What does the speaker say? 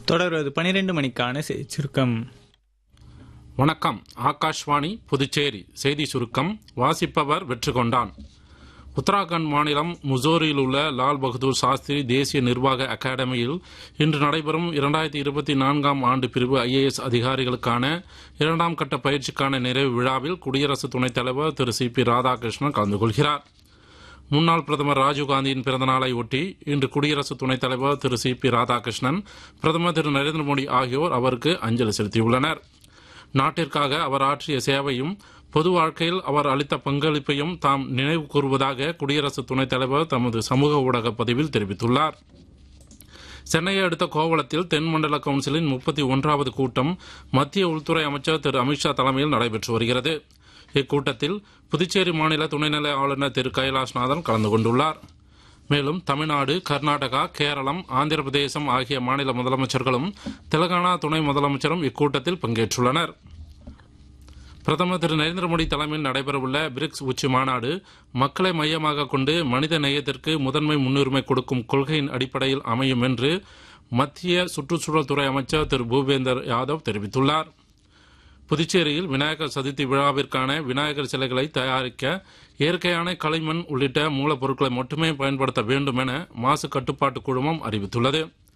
தொடர்வது பனிரெண்டு மணிக்கான செய்திச் சுருக்கம் வணக்கம் ஆகாஷ்வாணி புதுச்சேரி செய்தி சுருக்கம் வாசிப்பவர் வெற்றி கொண்டான் உத்தராகண்ட் மாநிலம் முசோரியில் உள்ள லால் பகதூர் சாஸ்திரி தேசிய நிர்வாக அகாடமியில் இன்று நடைபெறும் இரண்டாயிரத்தி இருபத்தி நான்காம் ஆண்டு பிரிவு ஐஏஎஸ் அதிகாரிகளுக்கான இரண்டாம் கட்ட பயிற்சிக்கான நிறைவு விழாவில் குடியரசு துணைத் தலைவர் திரு சி பி ராதாகிருஷ்ணன் கலந்து கொள்கிறார் முன்னாள் பிரதமர் ராஜீவ்காந்தியின் பிறந்தநாளை ஒட்டி இன்று குடியரசு துணைத் தலைவர் திரு சி பி ராதாகிருஷ்ணன் பிரதமர் திரு நரேந்திர மோடி ஆகியோர் அவருக்கு அஞ்சலி செலுத்தியுள்ளனர் நாட்டிற்காக அவர் ஆற்றிய சேவையும் பொது வாழ்க்கையில் அவர் அளித்த பங்களிப்பையும் தாம் நினைவு கூறுவதாக குடியரசு துணைத் தலைவர் தமது சமூக ஊடக பதிவில் தெரிவித்துள்ளார் சென்னையை அடுத்த கோவளத்தில் தென்மண்டல கவுன்சிலின் முப்பத்தி ஒன்றாவது கூட்டம் மத்திய உள்துறை அமைச்சர் திரு அமித்ஷா தலைமையில் நடைபெற்று வருகிறது இக்கூட்டத்தில் புதுச்சேரி மாநில துணைநிலை ஆளுநர் திரு கைலாஷ்நாதன் கலந்து கொண்டுள்ளார் மேலும் தமிழ்நாடு கர்நாடகா கேரளம் ஆந்திர பிரதேசம் ஆகிய மாநில முதலமைச்சர்களும் தெலங்கானா துணை முதலமைச்சரும் இக்கூட்டத்தில் பங்கேற்றுள்ளனர் பிரதமர் திரு நரேந்திர மோடி தலைமையில் நடைபெறவுள்ள பிரிக்ஸ் உச்சி மாநாடு மக்களை மையமாக கொண்டு மனித நேயத்திற்கு முதன்மை முன்னுரிமை கொடுக்கும் கொள்கையின் அடிப்படையில் அமையும் என்று மத்திய சுற்றுச்சூழல் துறை அமைச்சர் திரு பூபேந்தர் யாதவ் தெரிவித்துள்ளார் புதுச்சேரியில் விநாயகர் சதுர்த்தி விழாவிற்கான விநாயகர் சிலைகளை தயாரிக்க இயற்கையான களிமண் உள்ளிட்ட மூலப்பொருட்களை மட்டுமே பயன்படுத்த வேண்டும் என மாசு கட்டுப்பாட்டு குழுமம் அறிவித்துள்ளது